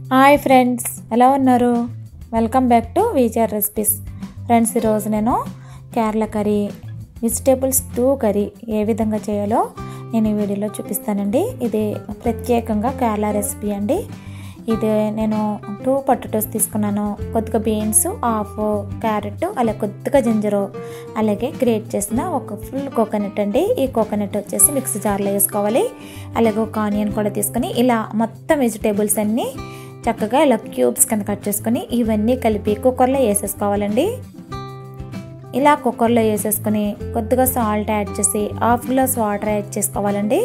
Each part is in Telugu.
హాయ్ ఫ్రెండ్స్ ఎలా ఉన్నారు వెల్కమ్ బ్యాక్ టు వీచర్ రెసిపీస్ ఫ్రెండ్స్ ఈరోజు నేను కేరళ కర్రీ వెజిటేబుల్స్ టూ కర్రీ ఏ విధంగా చేయాలో నేను ఈ వీడియోలో చూపిస్తానండి ఇది ప్రత్యేకంగా కేరళ రెసిపీ అండి ఇది నేను టూ పొటాటోస్ తీసుకున్నాను కొద్దిగా బీన్స్ హాఫ్ క్యారెట్ అలాగే కొద్దిగా జింజరు అలాగే గ్రేట్ చేసిన ఒక ఫుల్ కోకోనట్ అండి ఈ కోకోనట్ వచ్చేసి మిక్సీ జార్లో వేసుకోవాలి అలాగే ఒక ఆనియన్ కూడా తీసుకొని ఇలా మొత్తం వెజిటేబుల్స్ అన్నీ చక్కగా ఇలా క్యూబ్స్ కింద కట్ చేసుకొని ఇవన్నీ కలిపి కుక్కర్లో వేసేసుకోవాలండి ఇలా కుక్కర్లో వేసేసుకొని కొద్దిగా సాల్ట్ యాడ్ చేసి హాఫ్ గ్లాస్ వాటర్ యాడ్ చేసుకోవాలండి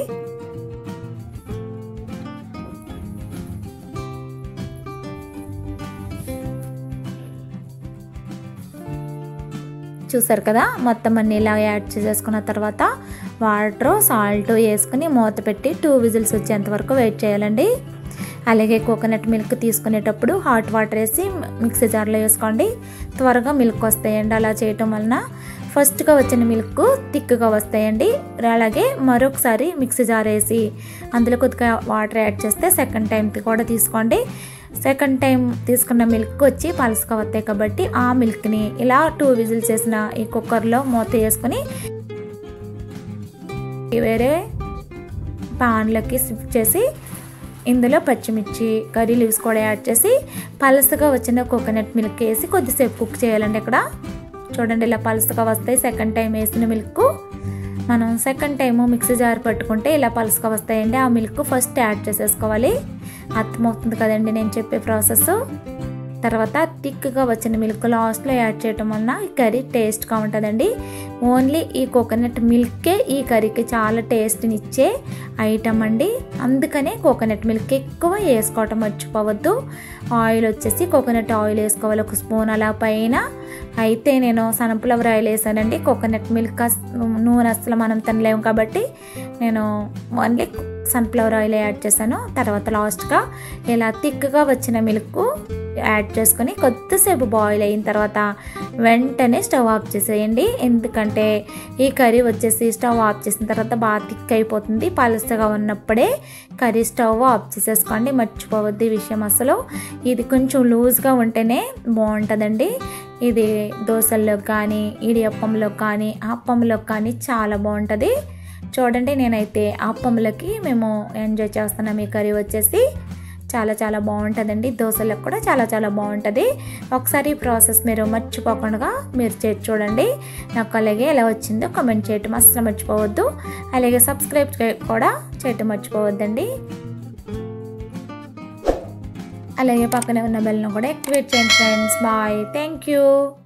చూసారు కదా మొత్తం అన్ని ఇలా యాడ్ చేసేసుకున్న తర్వాత వాటర్ సాల్ట్ వేసుకుని మూత పెట్టి టూ విజిల్స్ వచ్చేంత వరకు వెయిట్ చేయాలండి అలాగే కోకోనట్ మిల్క్ తీసుకునేటప్పుడు హాట్ వాటర్ వేసి మిక్సీ జార్లో వేసుకోండి త్వరగా మిల్క్ వస్తాయండి అలా చేయటం వలన ఫస్ట్గా వచ్చిన మిల్క్ థిక్గా వస్తాయండి అలాగే మరొకసారి మిక్సీ జార్ వేసి అందులో కొద్దిగా వాటర్ యాడ్ చేస్తే సెకండ్ టైం కూడా తీసుకోండి సెకండ్ టైం తీసుకున్న మిల్క్ వచ్చి పలుసుగా వస్తాయి కాబట్టి ఆ మిల్క్ని ఇలా టూ విజిల్స్ చేసిన ఈ కుక్కర్లో మూత వేసుకొని వేరే పాన్లోకి షిఫ్ట్ చేసి ఇందులో పచ్చిమిర్చి కర్రీ లీవ్స్ కూడా యాడ్ చేసి పలసగా వచ్చిన కోకోనట్ మిల్క్ వేసి కొద్దిసేపు కుక్ చేయాలండి ఇక్కడ చూడండి ఇలా పలసగా వస్తాయి సెకండ్ టైం వేసిన మిల్క్ మనం సెకండ్ టైము మిక్సీ జార్ పట్టుకుంటే ఇలా పలుసుగా వస్తాయండి ఆ మిల్క్ ఫస్ట్ యాడ్ చేసేసుకోవాలి అర్థమవుతుంది కదండి నేను చెప్పే ప్రాసెస్ తర్వాత థిక్గా వచ్చిన మిల్క్ లాస్ట్లో యాడ్ చేయటం వలన ఈ కర్రీ టేస్ట్గా ఉంటుందండి ఓన్లీ ఈ కోకోనట్ మిల్కే ఈ కర్రీకి చాలా టేస్ట్ని ఇచ్చే ఐటమ్ అండి అందుకనే కోకోనట్ మిల్క్ ఎక్కువ వేసుకోవటం మర్చిపోవద్దు ఆయిల్ వచ్చేసి కోకోనట్ ఆయిల్ వేసుకోవాలి ఒక స్పూన్ అలా పైన అయితే నేను సన్ఫ్లవర్ ఆయిల్ వేసానండి కోకోనట్ మిల్క్ నూనె అసలు మనం తినలేము కాబట్టి నేను ఓన్లీ సన్ఫ్లవర్ ఆయిల్ యాడ్ చేశాను తర్వాత లాస్ట్గా ఇలా థిక్గా వచ్చిన మిల్క్ యాడ్ చేసుకొని కొద్దిసేపు బాయిల్ అయిన తర్వాత వెంటనే స్టవ్ ఆఫ్ చేసేయండి ఎందుకంటే ఈ కర్రీ వచ్చేసి స్టవ్ ఆఫ్ చేసిన తర్వాత బాగా థిక్ అయిపోతుంది పలుసగా ఉన్నప్పుడే కర్రీ స్టవ్ ఆఫ్ చేసేసుకోండి మర్చిపోవద్దు ఈ విషయం అసలు ఇది కొంచెం లూజ్గా ఉంటేనే బాగుంటుందండి ఇది దోశల్లో కానీ ఇడియప్పంలో కానీ అప్పంలో కానీ చాలా బాగుంటుంది చూడండి నేనైతే అప్పంలోకి మేము ఎంజాయ్ చేస్తున్నాం ఈ కర్రీ వచ్చేసి చాలా చాలా బాగుంటుందండి దోశలకు కూడా చాలా చాలా బాగుంటుంది ఒకసారి ఈ ప్రాసెస్ మీరు మర్చిపోకుండా మీరు చేసి చూడండి నాకు అలాగే ఎలా వచ్చిందో కమెంట్ చేయటం అసలు మర్చిపోవద్దు అలాగే సబ్స్క్రైబ్ కూడా చేయటం మర్చిపోవద్దండి అలాగే పక్కనే ఉన్న బెల్ను కూడా యాక్టివేట్ చేయండి ఫ్రెండ్స్ బాయ్ థ్యాంక్ యూ